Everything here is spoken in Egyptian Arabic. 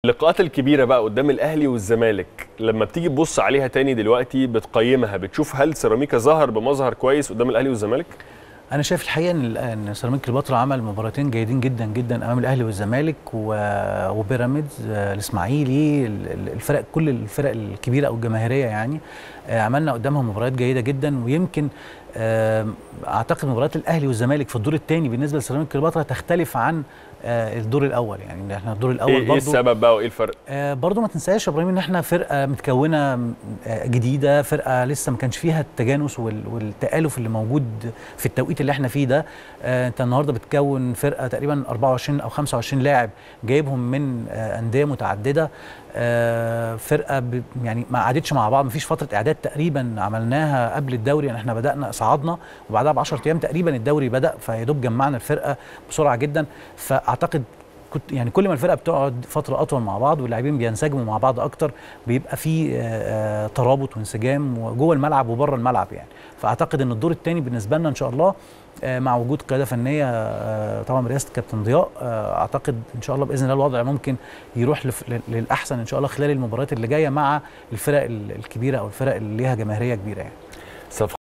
اللقاءات الكبيره بقى قدام الاهلي والزمالك لما بتيجي تبص عليها تاني دلوقتي بتقيمها بتشوف هل سيراميكا ظهر بمظهر كويس قدام الاهلي والزمالك انا شايف الحقيقه ان ان سيراميكا كليوباترا عمل مباراتين جيدين جدا جدا امام الاهلي والزمالك و- وبيراميدز آه، الاسماعيلي ال- ال- الفرق كل الفرق الكبيره او الجماهيريه يعني آه، عملنا قدامهم مباريات جيده جدا ويمكن آه، اعتقد مباريات الاهلي والزمالك في الدور الثاني بالنسبه لسيراميكا كليوباترا تختلف عن آه، الدور الاول يعني احنا الدور الاول ايه, إيه برضو السبب بقى وايه الفرق آه برضو ما تنساش يا ابراهيم ان احنا فرقه متكونه آه جديده فرقه لسه ما كانش فيها التجانس وال- والتالف اللي موجود في التوقيت اللي احنا فيه ده آه انت النهارده بتكون فرقه تقريبا 24 او 25 لاعب جايبهم من آه انديه متعدده آه فرقه ب يعني ما قعدتش مع بعض ما فيش فتره اعداد تقريبا عملناها قبل الدوري يعني احنا بدانا صعدنا وبعدها ب 10 ايام تقريبا الدوري بدا فيا دوب جمعنا الفرقه بسرعه جدا فاعتقد كنت يعني كل ما الفرقه بتقعد فتره اطول مع بعض واللاعبين بينسجموا مع بعض اكتر بيبقى في آه، آه، ترابط وانسجام جوه الملعب وبره الملعب يعني فاعتقد ان الدور الثاني بالنسبه لنا ان شاء الله آه، مع وجود قياده فنيه آه، طبعا برئاسه كابتن ضياء آه، اعتقد ان شاء الله باذن الله الوضع ممكن يروح لف- لل- للاحسن ان شاء الله خلال المباريات اللي جايه مع الفرق ال- الكبيره او الفرق اللي ليها جماهيريه كبيره يعني صفقة